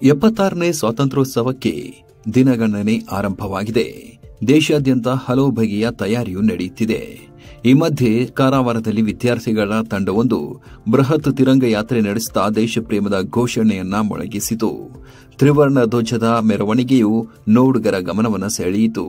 ಎಪ್ಪತ್ತಾರನೇ ಸ್ವಾತಂತ್ರ್ಯೋತ್ಸವಕ್ಕೆ ದಿನಗಣನೆ ಆರಂಭವಾಗಿದೆ ದೇಶಾದ್ಯಂತ ಹಲವು ಬಗೆಯ ತಯಾರಿಯು ನಡೆಯುತ್ತಿದೆ ಈ ಮಧ್ಯೆ ಕಾರವಾರದಲ್ಲಿ ವಿದ್ಯಾರ್ಥಿಗಳ ತಂಡವೊಂದು ಬೃಹತ್ ತಿರಂಗ ಯಾತ್ರೆ ನಡೆಸುತ್ತಾ ದೇಶಪ್ರೇಮದ ಘೋಷಣೆಯನ್ನ ಮೊಳಗಿಸಿತು ತ್ರಿವರ್ಣ ಧ್ವಜದ ಮೆರವಣಿಗೆಯು ನೋಡುಗರ ಗಮನವನ್ನು ಸೆಳೆಯಿತು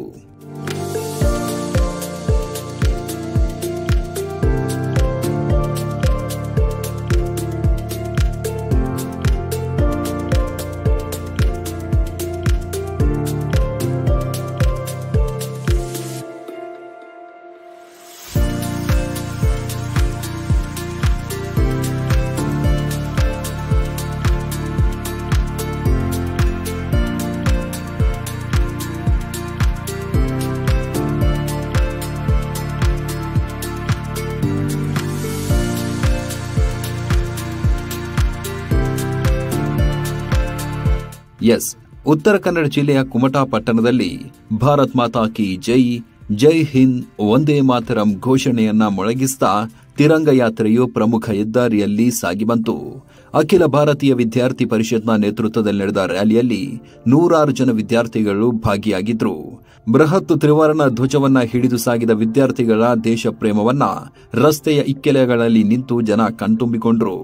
ಎಸ್ ಉತ್ತರ ಕನ್ನಡ ಜಿಲ್ಲೆಯ ಕುಮಟಾ ಪಟ್ಟಣದಲ್ಲಿ ಭಾರತ್ ಮಾತಾ ಕಿ ಜೈ ಜೈ ಹಿಂದ್ ಒಂದೇ ಮಾತರಂ ಘೋಷಣೆಯನ್ನ ಮೊಳಗಿಸ್ತಾ ತಿರಂಗ ಯಾತ್ರೆಯು ಪ್ರಮುಖ ಹೆದ್ದಾರಿಯಲ್ಲಿ ಸಾಗಿ ಬಂತು ಅಖಿಲ ಭಾರತೀಯ ವಿದ್ಯಾರ್ಥಿ ಪರಿಷತ್ನ ನೇತೃತ್ವದಲ್ಲಿ ನಡೆದ ರ್ಯಾಲಿಯಲ್ಲಿ ನೂರಾರು ಜನ ವಿದ್ಯಾರ್ಥಿಗಳು ಭಾಗಿಯಾಗಿದ್ರು ಬೃಹತ್ ತ್ರಿವರ್ಣ ಧ್ವಜವನ್ನ ಹಿಡಿದು ಸಾಗಿದ ವಿದ್ಯಾರ್ಥಿಗಳ ದೇಶ ಪ್ರೇಮವನ್ನ ರಸ್ತೆಯ ಇಕ್ಕೆಲೆಗಳಲ್ಲಿ ನಿಂತು ಜನ ಕಣ್ತುಂಬಿಕೊಂಡ್ರು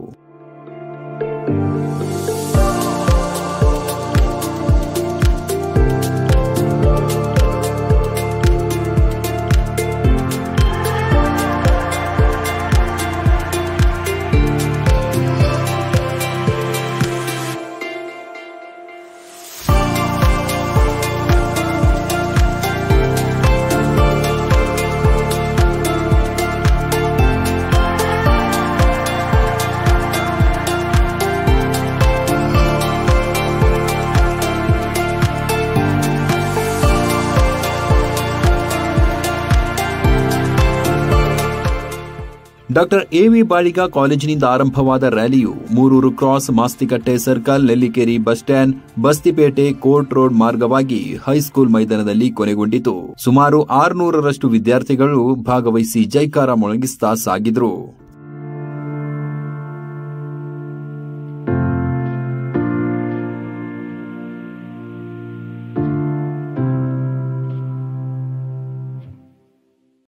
ಡಾಕ್ಟರ್ ಎವಿ ಬಾಳಿಗ ಕಾಲೇಜಿನಿಂದ ಆರಂಭವಾದ ರ್ಯಾಲಿಯು Moorur cross Mastikatte circle Nellikeri bus stand Bastipete court road ಮಾರ್ಗವಾಗಿ ಹೈಸ್ಕೂಲ್ ಮೈದಾನದಲ್ಲಿ ಕೊನೆಗೊಂಡಿತು ಸುಮಾರು ಆರುನೂರರಷ್ಟು ವಿದ್ಯಾರ್ಥಿಗಳು ಭಾಗವಹಿಸಿ ಜೈಕಾರ ಮೊಳಗಿಸ್ತಾ ಸಾಗಿದ್ರು